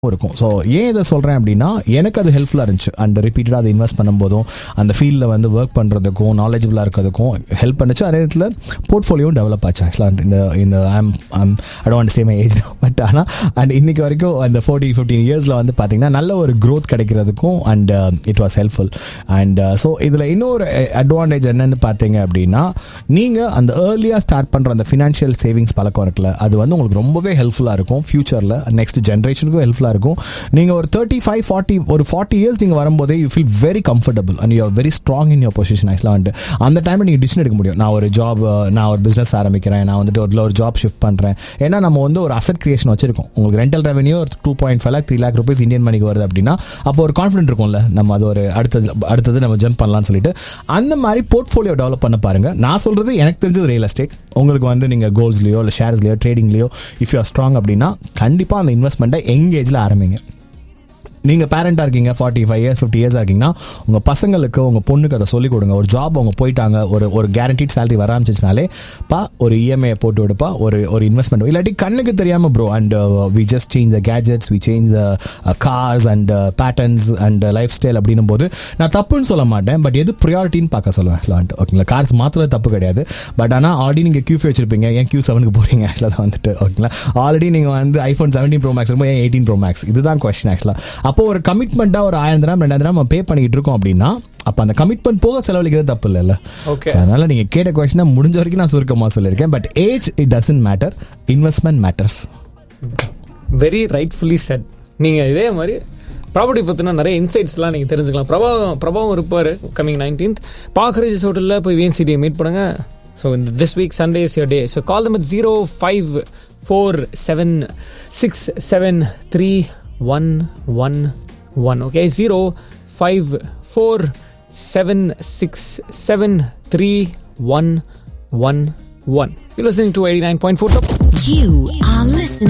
இருக்கும் ஸோ ஏன் இதை சொல்கிறேன் அப்படின்னா எனக்கு அது ஹெல்ப்ஃபுல்லாக இருந்துச்சு அண்ட் ரிப்பீட்டடாக அதை இன்வெஸ்ட் பண்ணும்போதும் அந்த ஃபீல்டில் வந்து ஒர்க் பண்ணுறதுக்கும் நாலேஜபிளாக இருக்கிறதுக்கும் ஹெல்ப் பண்ணுச்சு அதே நேரத்தில் போர்ட்ஃபோலியோவும் டெவலப் ஆச்சு ஆக்சுவலாக இந்த இந்த I'm I'm I don't same age but ஆனால் அண்ட் இன்னைக்கு வரைக்கும் அந்த ஃபோர்ட்டி ஃபிஃப்டீன் இயர்ஸில் வந்து பார்த்தீங்கன்னா நல்ல ஒரு க்ரோத் கிடைக்கிறதுக்கும் and it was helpful and so இதில் இன்னொரு அட்வான்டேஜ் என்னன்னு பார்த்தீங்க அப்படின்னா நீங்கள் அந்த ஏர்லியாக ஸ்டார்ட் பண்ணுற அந்த ஃபினான்ஷியல் சேவிங்ஸ் பழக்கம் இருக்குல்ல அது வந்து உங்களுக்கு ரொம்பவே ஹெல்ப்ஃபுல்லாக இருக்கும் ஃபியூச்சரில் நெக்ஸ்ட் ஜென்ரேஷனுக்கும் ஹெல்ப்ஃபுல்லாக இருக்கும் நீங்கள் ஒரு தேர்ட்டி ஃபைவ் ஃபார்ட்டி ஒரு ஃபார்ட்டி இயர்ஸ் நீங்கள் வரும்போதே you feel very comfortable and you are very strong in your position ஆக்சுவலாக வந்துட்டு அந்த டைமில் நீங்கள் டிசிஷன் எடுக்க முடியும் நான் ஒரு ஜாப் நான் ஒரு பிஸ்னஸ் ஆரம்பிக்கிறேன் நான் வந்துட்டு ஒரு ஒரு ஜாப் ஷிஃப்ட் பண்ணுறேன் ஏன்னா நம்ம வந்து ஒரு அசட் கிரியேஷன் வச்சிருக்கோம் உங்களுக்கு ரெண்டல் ரெவன்யூ ஒரு two point five lakh three lakh rupees Indian மணிக்கு வருது அப்படின்னா அப்போ ஒரு கான்ஃபிடென்ட் இருக்கும்ல நம்ம அது ஒரு அடுத்தது அடுத்தது நம்ம ஜம்ப் பண்ணலாம்னு சொல்லிட்டு அந்த மாதிரி போர்ட்ஃபோலியோ டெவலப் பண்ண பாருங்க நான் சொல்றது எனக்கு தெரிஞ்சது ரியல் எஸ்டேட் உங்களுக்கு வந்து நீங்கள் கோல்ஸ்லையோ இல்லை ஷேர்ஸ்லையோ ட்ரேடிங்லையோ இஃப் யூ ஆர் ஸ்ட்ராங் அப்படின்னா கண்டிப்பாக அந்த இன்வெஸ்ட்மெண்ட்டை எங்கேஜில் ஆரம்பிங்க நீங்கள் பேரண்டாக இருக்கீங்க ஃபார்ட்டி ஃபைவ் இயர்ஸ் ஃபிஃப்டி இயர்ஸாக இருக்கீங்கன்னா உங்கள் பசங்களுக்கு உங்கள் பொண்ணுக்கு அதை சொல்லிக் கொடுங்க ஒரு ஜாப் அவங்க போயிட்டாங்க ஒரு ஒரு கேரண்டீட் சேலரி வர ஆரம்பிச்சிச்சுனாலே பா ஒரு இஎம்ஐ போட்டு விடுப்பா ஒரு ஒரு இன்வெஸ்ட்மெண்ட் இல்லாட்டி கண்ணுக்கு தெரியாமல் bro and we just change the gadgets we change the cars and patterns and lifestyle அப்படின்னும் போது நான் தப்புன்னு சொல்ல மாட்டேன் பட் எது ப்ரியாரிட்டின்னு பார்க்க சொல்லுவேன் ஆக்சுவலாக ஓகேங்களா கார்ஸ் மாத்திரம் தப்பு கிடையாது பட் ஆனால் ஆல்ரெடி நீங்கள் கியூ வச்சிருப்பீங்க ஏன் கியூ செவனுக்கு போகிறீங்க ஆக்சுவலாக வந்துட்டு ஓகேங்களா ஆல்ரெடி நீங்கள் வந்து ஐஃபோன் செவன்டீன் ப்ரோ மேக்ஸ் ஏன் எயிட்டீன் ப்ரோ மேக்ஸ் இதுதான் கொஸ்டின் ஆக்சுவலாக அப்போ ஒரு கமிட்மெண்ட்டாக ஒரு ஆயிரம் தினம் ரெண்டாயிரம் தினம் நம்ம பே பண்ணிட்டு இருக்கோம் அப்படின்னா அப்போ அந்த கமிட்மெண்ட் போக செலவழிக்கிறது தப்பு இல்லைல்ல Okay. So, அதனால நீங்கள் கேட்ட கொஸ்டினை முடிஞ்ச வரைக்கும் நான் சுருக்கமாக சொல்லியிருக்கேன் but age it doesn't matter investment matters very rightfully said நீங்கள் இதே மாதிரி ப்ராப்பர்ட்டி பற்றின நிறைய இன்சைட்ஸ்லாம் நீங்கள் தெரிஞ்சுக்கலாம் பிரபாவம் பிரபாவம் இருப்பார் கமிங் நைன்டீன்த் பாக்ரேஜஸ் ஹோட்டலில் போய் விஎன்சிடியை மீட் பண்ணுங்க ஸோ இந்த this week Sunday is your day so call them zero five four seven six seven three one one one okay zero five four seven six seven three one one one you listening to eighty nine point four You are listening